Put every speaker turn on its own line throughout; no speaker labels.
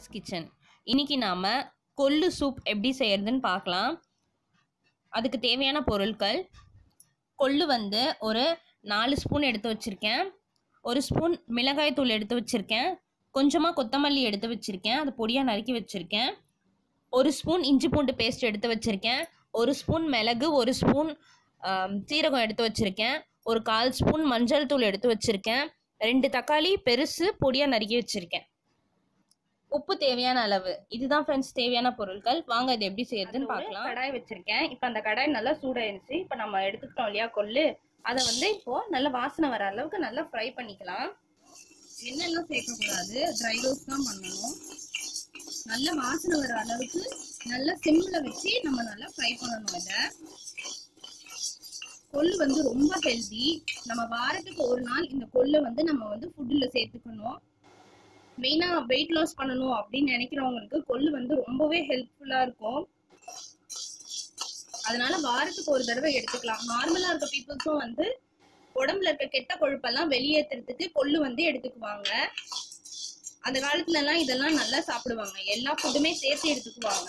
அனாஸ் kitchen இன்னைக்கு நாம் கொள்ளு சூப் எப்படி செய்யறதுன்னு பார்க்கலாம் அதுக்கு தேவையான பொருட்கள் கொள்ளு வந்து ஒரு நாலு ஸ்பூன் எடுத்து வச்சுருக்கேன் ஒரு ஸ்பூன் மிளகாய் தூள் எடுத்து வச்சுருக்கேன் கொஞ்சமாக கொத்தமல்லி எடுத்து வச்சுருக்கேன் அது பொடியாக நறுக்கி வச்சுருக்கேன் ஒரு ஸ்பூன் இஞ்சி பூண்டு பேஸ்ட் எடுத்து வச்சுருக்கேன் ஒரு ஸ்பூன் மிளகு ஒரு ஸ்பூன் ஆம், சீரகம் எடுத்து வச்சுருக்கேன் ஒரு கால் ஸ்பூன் மஞ்சள் தூள் எடுத்து வச்சுருக்கேன் ரெண்டு தக்காளி பெருசு பொடியாக நறுக்கி வச்சுருக்கேன் உப்பு தேவையான அளவு இதுதான் ஃப்ரெண்ட்ஸ் தேவையான பொருட்கள் வாங்க இது எப்படி செய்யறதுன்னு பார்க்கலாம் கடாய் வச்சிருக்கேன் இப்போ அந்த கடாய் நல்லா சூடாயிருச்சு இப்போ நம்ம எடுத்துக்கிட்டோம் இல்லையா கொள்ளு அதை வந்து இப்போ நல்ல வாசனை வர அளவுக்கு நல்லா ஃப்ரை பண்ணிக்கலாம் எண்ணெய்லாம் சேர்க்கக்கூடாது ட்ரை ரோஸ்ட் தான் பண்ணணும் நல்ல வாசனை வர அளவுக்கு நல்லா சிம்மில் வச்சு நம்ம நல்லா ஃப்ரை பண்ணணும் இதை கொள்ளு வந்து ரொம்ப ஹெல்தி நம்ம வாரத்துக்கு ஒரு நாள் இந்த கொள்ளை வந்து நம்ம வந்து ஃபுட்டில் சேர்த்துக்கணும் மெயினாக வெயிட் லாஸ் பண்ணணும் அப்படின்னு நினைக்கிறவங்களுக்கு கொள்ளு வந்து ரொம்பவே ஹெல்ப்ஃபுல்லாக இருக்கும் அதனால வாரத்துக்கு ஒரு தடவை எடுத்துக்கலாம் நார்மலாக இருக்க பீப்புள்ஸும் வந்து உடம்புல இருக்க கெட்ட கொழுப்பெல்லாம் வெளியேற்றுறதுக்கு கொள்ளு வந்து எடுத்துக்குவாங்க அந்த காலத்துல எல்லாம் இதெல்லாம் நல்லா சாப்பிடுவாங்க எல்லா ஃபுட்டுமே சேர்த்து எடுத்துக்குவாங்க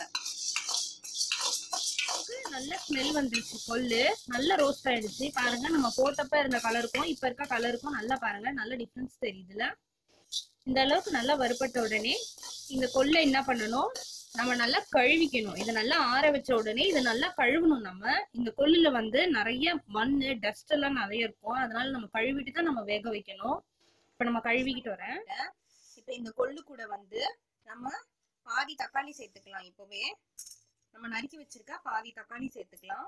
நல்ல ஸ்மெல் வந்துருச்சு கொள்ளு நல்ல ரோஸ்ட் ஆயிடுச்சு பாருங்க நம்ம போட்டப்ப இருந்த கலருக்கும் இப்ப இருக்க கலருக்கும் நல்லா பாருங்க நல்ல டிஃப்ரென்ஸ் தெரியுதுல இந்த அளவுக்கு நல்லா வறுபட்ட உடனே இந்த கொள்ளை என்ன பண்ணணும் நம்ம நல்லா கழுவிக்கணும் இதை நல்லா ஆற வச்ச உடனே இதை நல்லா கழுவணும் நம்ம இந்த கொள்ளுல வந்து நிறைய மண்ணு டஸ்ட் எல்லாம் நிறைய இருக்கும் அதனால நம்ம கழுவிட்டு தான் நம்ம வேக வைக்கணும் இப்ப நம்ம கழுவிக்கிட்டு வரேன் இப்ப இந்த கொள்ளு கூட வந்து நம்ம பாதி தக்காளி சேர்த்துக்கலாம் இப்பவே நம்ம நறுக்கி வச்சிருக்க பாதி தக்காளி சேர்த்துக்கலாம்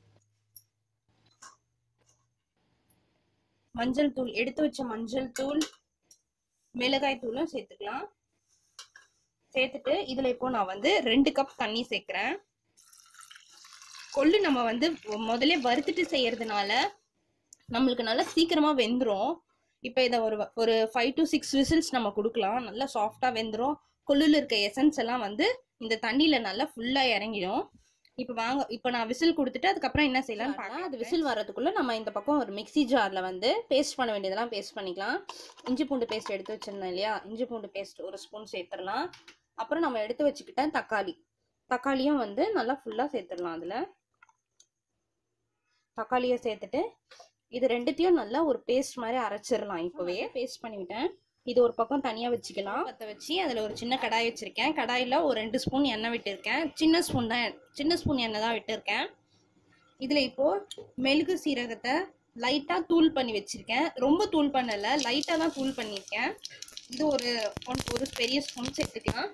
மஞ்சள் தூள் எடுத்து வச்ச மஞ்சள் தூள் மிளகாய் தூளும் சேர்த்துக்கலாம் சேர்த்துட்டு இதுல இப்போ நான் வந்து ரெண்டு கப் தண்ணி சேர்க்கிறேன் கொள்ளு நம்ம வந்து முதல்ல வறுத்துட்டு செய்யறதுனால நம்மளுக்கு நல்லா சீக்கிரமா வெந்துடும் இப்போ இதை ஒரு ஒரு ஃபைவ் டு சிக்ஸ் விசில்ஸ் நம்ம கொடுக்கலாம் நல்லா சாஃப்டா வெந்துடும் கொள்ளுல இருக்க எசன்ஸ் எல்லாம் வந்து இந்த தண்ணியில நல்லா ஃபுல்லா இறங்கிடும் இப்போ வாங்க இப்போ நான் விசில் கொடுத்துட்டு அதுக்கப்புறம் என்ன செய்யலாம்னு பார்க்கலாம் அது விசில் வரதுக்குள்ள நம்ம இந்த பக்கம் ஒரு மிக்ஸி ஜார்ல வந்து பேஸ்ட் பண்ண வேண்டியதெல்லாம் பேஸ்ட் பண்ணிக்கலாம் இஞ்சி பூண்டு பேஸ்ட் எடுத்து வச்சிருந்தேன் இல்லையா இஞ்சி பூண்டு பேஸ்ட் ஒரு ஸ்பூன் சேர்த்துடலாம் அப்புறம் நம்ம எடுத்து வச்சுக்கிட்ட தக்காளி தக்காளியும் வந்து நல்லா ஃபுல்லாக சேர்த்துடலாம் அதில் தக்காளியை சேர்த்துட்டு இது ரெண்டுத்தையும் நல்லா ஒரு பேஸ்ட் மாதிரி அரைச்சிடலாம் இப்போவே பேஸ்ட் பண்ணிவிட்டேன் இது ஒரு பக்கம் தனியாக வச்சுக்கலாம் பற்ற வச்சு அதில் ஒரு சின்ன கடாய் வச்சுருக்கேன் கடாயில் ஒரு ரெண்டு ஸ்பூன் எண்ணெய் விட்டுருக்கேன் சின்ன ஸ்பூன் தான் சின்ன ஸ்பூன் எண்ணெய் தான் விட்டுருக்கேன் இதில் இப்போது மெழுகு சீரகத்தை லைட்டாக தூள் பண்ணி வச்சுருக்கேன் ரொம்ப தூள் பண்ணலை லைட்டாக தான் தூள் பண்ணியிருக்கேன் இது ஒரு ஒன் ஒரு பெரிய ஸ்பூன் சேர்த்துக்கலாம்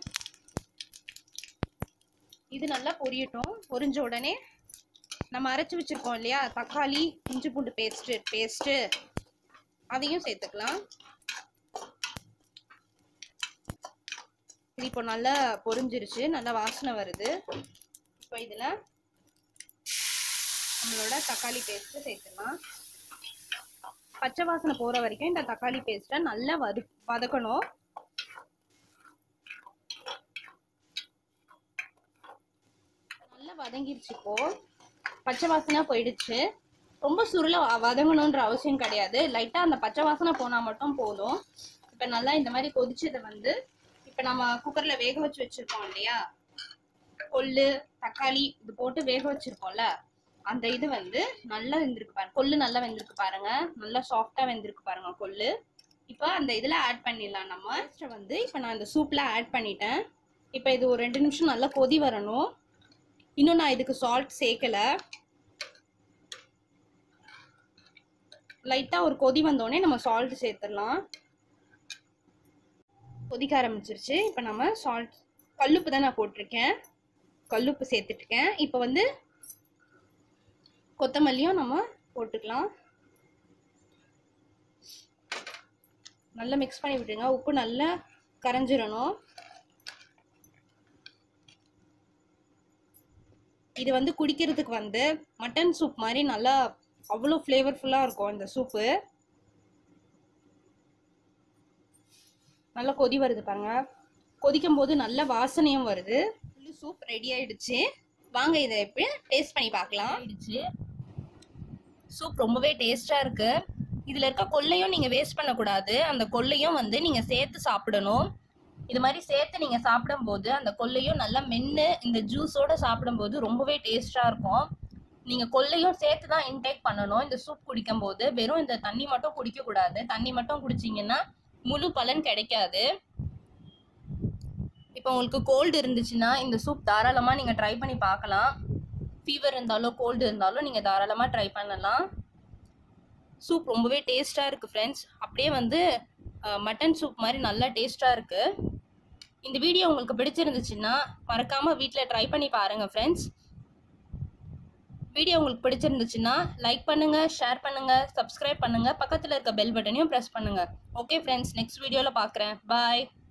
இது நல்லா பொரியட்டும் பொரிஞ்ச உடனே நம்ம அரைச்சி வச்சிருக்கோம் இல்லையா தக்காளி இஞ்சி பூண்டு பேஸ்ட்டு பேஸ்ட்டு அதையும் சேர்த்துக்கலாம் இது இப்போ நல்லா பொரிஞ்சிருச்சு நல்லா வாசனை வருது இப்போ இதில் நம்மளோட தக்காளி பேஸ்ட்டு சேர்த்துக்கலாம் பச்சை வாசனை போகிற வரைக்கும் இந்த தக்காளி பேஸ்ட்டை நல்லா வறு வதக்கணும் நல்லா வதங்கிருச்சு இப்போ பச்சை வாசனை போயிடுச்சு ரொம்ப சுருள வ- வதங்கணுன்ற அவசியம் கிடையாது லைட்டாக அந்த பச்சை வாசனை போனால் மட்டும் போதும் இப்போ நல்லா இந்த மாதிரி கொதிச்சதை வந்து இப்போ நம்ம குக்கரில் வேக வச்சு வச்சுருக்கோம் இல்லையா கொள்ளு தக்காளி இது போட்டு வேக வச்சிருக்கோம்ல அந்த இது வந்து நல்லா வெந்திருக்கு பாருங்க கொள்ளு நல்லா வெந்திருக்கு பாருங்க நல்லா சாஃப்டா வெந்திருக்கு பாருங்க கொள்ளு இப்போ அந்த இதுல ஆட் பண்ணிடலாம் நம்ம Next வந்து இப்போ நான் இந்த சூப்ல ஆட் பண்ணிட்டேன் இப்போ இது ஒரு ரெண்டு நிமிஷம் நல்லா கொதி வரணும் இன்னும் நான் இதுக்கு சால்ட் சேர்க்கல லைட்டா ஒரு கொதி வந்தோடனே நம்ம சால்ட் சேர்த்துடலாம் கொதிக்க ஆரம்பிச்சிருச்சு இப்போ நம்ம சால்ட் கல்லுப்பு தான் நான் போட்டிருக்கேன் கல்லுப்பு சேர்த்துட்டுருக்கேன் இப்போ வந்து கொத்தமல்லியும் நம்ம போட்டுக்கலாம் நல்லா மிக்ஸ் பண்ணி விட்டுருங்க உப்பு நல்லா கரைஞ்சிரணும் இது வந்து குடிக்கிறதுக்கு வந்து மட்டன் சூப் மாதிரி நல்லா அவ்வளோ ஃப்ளேவர்ஃபுல்லாக இருக்கும் இந்த சூப்பு நல்லா கொதி வருது பாருங்க கொதிக்கும் போது நல்ல வாசனையும் வருது சூப் ரெடி ஆயிடுச்சு வாங்க இதை எப்படி டேஸ்ட் பண்ணி பார்க்கலாம் ஆயிடுச்சு சூப் ரொம்பவே டேஸ்டா இருக்கு இதுல இருக்க கொள்ளையும் நீங்க வேஸ்ட் பண்ணக்கூடாது அந்த கொள்ளையும் வந்து நீங்க சேர்த்து சாப்பிடணும் இது மாதிரி சேர்த்து நீங்கள் சாப்பிடும்போது அந்த கொள்ளையும் நல்லா மென்று இந்த ஜூஸோட சாப்பிடும்போது ரொம்பவே டேஸ்ட்டாக இருக்கும் நீங்கள் கொள்ளையும் சேர்த்து தான் இன்டேக் பண்ணணும் இந்த சூப் குடிக்கும்போது வெறும் இந்த தண்ணி மட்டும் குடிக்கக்கூடாது தண்ணி மட்டும் குடிச்சிங்கன்னா முழு பலன் கிடைக்காது இப்போ உங்களுக்கு கோல்டு இருந்துச்சுன்னா இந்த சூப் தாராளமாக நீங்கள் ட்ரை பண்ணி பார்க்கலாம் ஃபீவர் இருந்தாலும் கோல்டு இருந்தாலும் நீங்கள் தாராளமாக ட்ரை பண்ணலாம் சூப் ரொம்பவே டேஸ்ட்டாக இருக்குது ஃப்ரெண்ட்ஸ் அப்படியே வந்து மட்டன் சூப் மாதிரி நல்லா டேஸ்ட்டாக இருக்குது இந்த வீடியோ உங்களுக்கு பிடிச்சிருந்துச்சுன்னா மறக்காமல் வீட்டில் ட்ரை பண்ணி பாருங்கள் ஃப்ரெண்ட்ஸ் வீடியோ உங்களுக்கு பிடிச்சிருந்துச்சுன்னா லைக் பண்ணுங்கள் ஷேர் பண்ணுங்கள் சப்ஸ்கிரைப் பண்ணுங்கள் பக்கத்தில் இருக்க பெல் பட்டனையும் ப்ரெஸ் பண்ணுங்கள் ஓகே ஃப்ரெண்ட்ஸ் நெக்ஸ்ட் வீடியோவில் பார்க்குறேன் பாய்